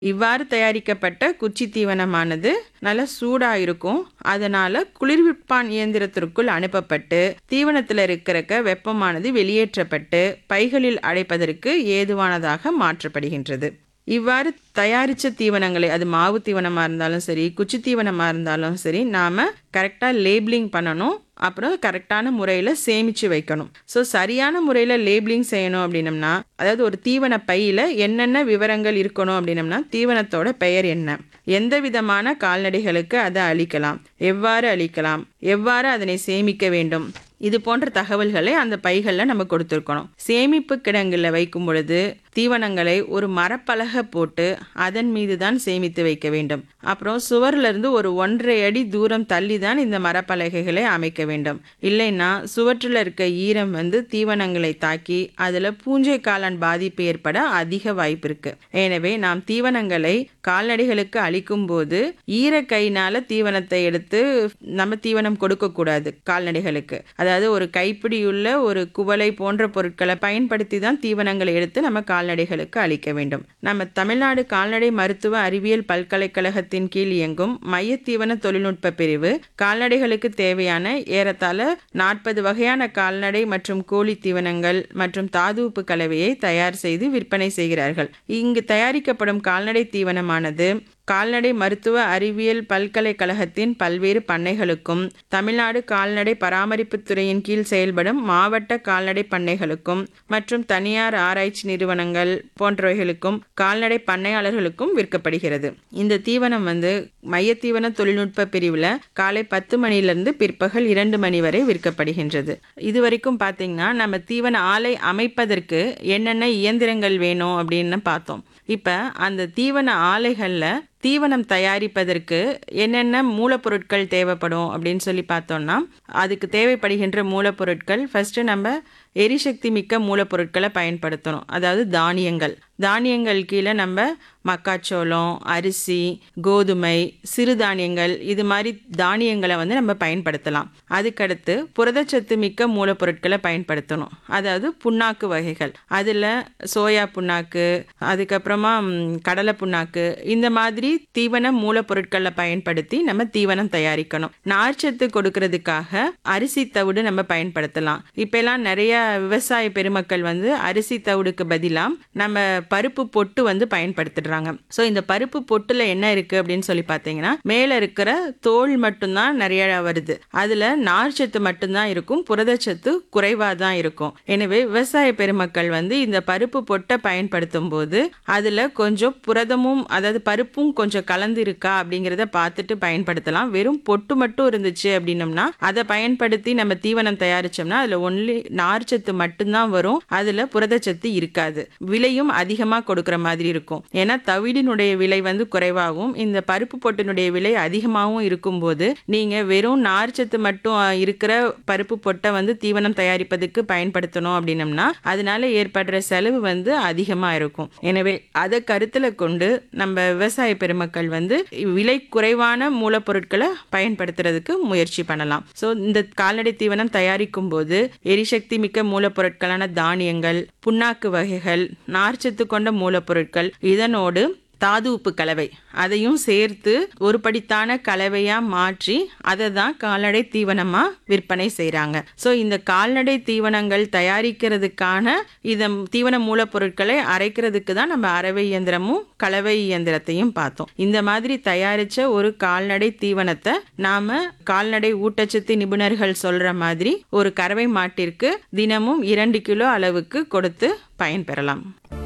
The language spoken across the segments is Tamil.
இவ்வாறு தயாரிக்கப்பட்ட குச்சி தீவனமானது நல்ல சூடா இருக்கும் அதனால குளிர்விப்பான் இயந்திரத்திற்குள் அனுப்பப்பட்டு தீவனத்தில் இருக்கிறக்க வெப்பமானது வெளியேற்றப்பட்டு பைகளில் அடைப்பதற்கு ஏதுவானதாக மாற்றப்படுகின்றது இவ்வாறு தயாரித்த தீவனங்களை அது மாவு தீவனமாக இருந்தாலும் சரி குச்சி தீவனமாக இருந்தாலும் சரி நாம் கரெக்டாக லேபிளிங் பண்ணணும் அப்புறம் கரெக்டான முறையில் சேமித்து வைக்கணும் ஸோ சரியான முறையில் லேபிளிங் செய்யணும் அப்படின்னம்னா அதாவது ஒரு தீவன பையில் என்னென்ன விவரங்கள் இருக்கணும் அப்படின்னம்னா தீவனத்தோட பெயர் என்ன எந்த விதமான கால்நடைகளுக்கு அதை அளிக்கலாம் எவ்வாறு அளிக்கலாம் எவ்வாறு அதனை சேமிக்க வேண்டும் இது போன்ற தகவல்களை அந்த பைகளில் நம்ம கொடுத்துருக்கணும் சேமிப்பு கிடங்கில் வைக்கும் பொழுது தீவனங்களை ஒரு மரப்பலகை போட்டு அதன் மீது தான் சேமித்து வைக்க வேண்டும் அப்புறம் சுவர்ல இருந்து ஒரு ஒன்றரை அடி தூரம் தள்ளி தான் இந்த மரப்பலகைகளை அமைக்க வேண்டும் இல்லைன்னா சுவற்றில் இருக்க ஈரம் வந்து தீவனங்களை தாக்கி அதில் பூஞ்சை காளான் பாதிப்பு ஏற்பட அதிக வாய்ப்பு இருக்கு எனவே நாம் தீவனங்களை கால்நடைகளுக்கு அளிக்கும் போது ஈர கையினால தீவனத்தை எடுத்து நம்ம தீவனம் கொடுக்கக்கூடாது கால்நடைகளுக்கு அதாவது ஒரு கைப்பிடியுள்ள ஒரு குவளை போன்ற பொருட்களை பயன்படுத்தி தான் தீவனங்களை எடுத்து நம்ம கால்நடைகளுக்கு அளிக்க வேண்டும் நம்ம தமிழ்நாடு கால்நடை மருத்துவ அறிவியல் பல்கலைக்கழகத்தின் கீழ் இயங்கும் மைய தீவன தொழில்நுட்ப பிரிவு கால்நடைகளுக்கு தேவையான ஏறத்தாழ நாற்பது வகையான கால்நடை மற்றும் கோழி தீவனங்கள் மற்றும் தாதுவுப்பு கலவையை தயார் செய்து விற்பனை செய்கிறார்கள் இங்கு தயாரிக்கப்படும் கால்நடை தீவனமானது கால்நடை மருத்துவ அறிவியல் பல்கலைக்கழகத்தின் பல்வேறு பண்ணைகளுக்கும் தமிழ்நாடு கால்நடை பராமரிப்புத் துறையின் கீழ் செயல்படும் மாவட்ட கால்நடை பண்ணைகளுக்கும் மற்றும் தனியார் ஆராய்ச்சி நிறுவனங்கள் போன்றவைகளுக்கும் கால்நடை பண்ணையாளர்களுக்கும் விற்கப்படுகிறது இந்த தீவனம் வந்து மைய தீவன தொழில்நுட்ப பிரிவில் காலை பத்து மணிலிருந்து பிற்பகல் இரண்டு மணி வரை விற்கப்படுகின்றது இதுவரைக்கும் பார்த்தீங்கன்னா நம்ம தீவன ஆலை அமைப்பதற்கு என்னென்ன இயந்திரங்கள் வேணும் அப்படின்னு பார்த்தோம் இப்போ அந்த தீவன ஆலைகளில் தீவனம் தயாரிப்பதற்கு என்னென்ன மூலப்பொருட்கள் தேவைப்படும் அப்படின்னு சொல்லி பார்த்தோம்னா அதுக்கு தேவைப்படுகின்ற மூலப்பொருட்கள் ஃபஸ்ட்டு நம்ம எரிசக்தி மிக்க மூலப்பொருட்களை பயன்படுத்தணும் அதாவது தானியங்கள் தானியங்கள் கீழே நம்ம மக்காச்சோளம் அரிசி கோதுமை சிறுதானியங்கள் இது மாதிரி தானியங்களை வந்து நம்ம பயன்படுத்தலாம் அதுக்கடுத்து புரதச்சத்து மிக்க மூலப்பொருட்களை பயன்படுத்தணும் அதாவது புண்ணாக்கு வகைகள் அதில் சோயா புண்ணாக்கு அதுக்கப்புறமா ம், கடலை புண்ணாக்கு இந்த மாதிரி தீவன மூலப்பொருட்களை பயன்படுத்தி நம்ம தீவனம் தயாரிக்கணும் நார்ச்சத்து கொடுக்கறதுக்காக அரிசி தவிடு நம்ம பயன்படுத்தலாம் இப்பெல்லாம் நிறைய விவசாய பெருமக்கள் வந்து அரிசி தவிடுக்கு பதிலாக நம்ம பருப்பு பொட்டு வந்து பயன்படுத்திடுறாங்க ஸோ இந்த பருப்பு பொட்டுல என்ன இருக்கு அப்படின்னு சொல்லி பார்த்தீங்கன்னா மேலே இருக்கிற தோல் மட்டும்தான் நிறைய வருது அதில் நார்ச்சத்து மட்டும்தான் இருக்கும் புரதச்சத்து குறைவாக தான் இருக்கும் எனவே விவசாய பெருமக்கள் வந்து இந்த பருப்பு பொட்டை பயன்படுத்தும் போது அதில் கொஞ்சம் புரதமும் அதாவது பருப்பும் கொஞ்சம் கலந்து இருக்கா அப்படிங்கிறத பார்த்துட்டு பயன்படுத்தலாம் வெறும் பொட்டு மட்டும் இருந்துச்சு அப்படின்னம்னா அதை பயன்படுத்தி நம்ம தீவனம் தயாரிச்சோம்னா அதில் ஒன்லி நார்ச்சத்து மட்டும்தான் வரும் அதில் புரதச்சத்து இருக்காது விலையும் அதிகமாக கொடுக்குற மாதிரி இருக்கும் ஏன்னா தவிடினுடைய விலை வந்து குறைவாகவும் இந்த பருப்பு பொட்டினுடைய விலை அதிகமாகவும் இருக்கும்போது நீங்கள் வெறும் நார்ச்சத்து மட்டும் அஹ், இருக்கிற பருப்பு பொட்டை வந்து தீவனம் தயாரிப்பதுக்கு பயன்படுத்தணும் அப்படின்னம்னா அதனால ஏற்படுற செலவு வந்து அதிகமாக இருக்கும் எனவே அதை கருத்தில் கொண்டு நம்ம விவசாய பெருமக்கள் வந்து விலை குறைவான மூலப்பொருட்களை பயன்படுத்துறதுக்கு முயற்சி பண்ணலாம் ஸோ இந்த கால்நடை தீவனம் தயாரிக்கும் போது எரிசக்தி மிக்க மூலப்பொருட்களான தானியங்கள் புண்ணாக்கு வகைகள் நார்ச்சத்து கொண்ட மூலப்பொருட்கள் இதனோடு தாது உப்பு கலவை அதையும் சேர்த்து ஒரு படித்தான கலவையா மாற்றி அதை தான் கால்நடை தீவனமா விற்பனை செய்றாங்க ஸோ இந்த கால்நடை தீவனங்கள் தயாரிக்கிறதுக்கான இத தீவன மூலப்பொருட்களை அரைக்கிறதுக்கு தான் நம்ம அரவை இயந்திரமும் கலவை இயந்திரத்தையும் பார்த்தோம் இந்த மாதிரி தயாரிச்ச ஒரு கால்நடை தீவனத்தை நாம கால்நடை ஊட்டச்சத்து நிபுணர்கள் சொல்ற மாதிரி ஒரு கறவை மாட்டிற்கு தினமும் இரண்டு கிலோ அளவுக்கு கொடுத்து பயன்பெறலாம்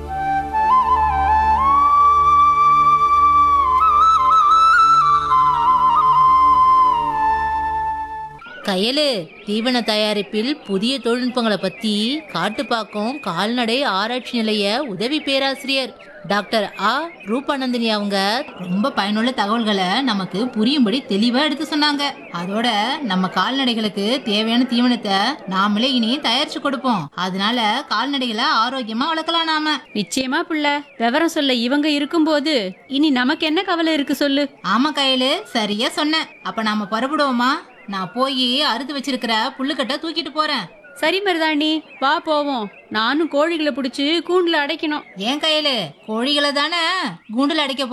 கயலு தீவன தயாரிப்பில் புதிய தொழில்நுட்பங்களை பத்தி காட்டுப்பாக்கம் கால்நடை ஆராய்ச்சி நிலைய உதவி பேராசிரியர் டாக்டர் ஆ ரூபானந்தினி அவங்க ரொம்ப பயனுள்ள தகவல்களை நமக்கு புரியும்படி தெளிவா எடுத்து சொன்னாங்க அதோட நம்ம கால்நடைகளுக்கு தேவையான தீவனத்தை நாமளே இனி தயாரிச்சு கொடுப்போம் அதனால கால்நடைகளை ஆரோக்கியமா வளர்க்கலாம் நாம நிச்சயமா புள்ள விவரம் சொல்ல இவங்க இருக்கும்போது இனி நமக்கு என்ன கவலை இருக்கு சொல்லு ஆமா கயலு சரியா சொன்ன அப்ப நாம புறப்படுவோமா நான் போய் அறுத்து வச்சிருக்கிற புல்லுக்கட்டை தூக்கிட்டு போறேன் சரி மருதாணி வா போவோம் நானும் கோழிகளை பிடிச்சி கூண்டுல அடைக்கணும் ஏன் கையில கோழிகளை தானே கூண்டுல அடைக்க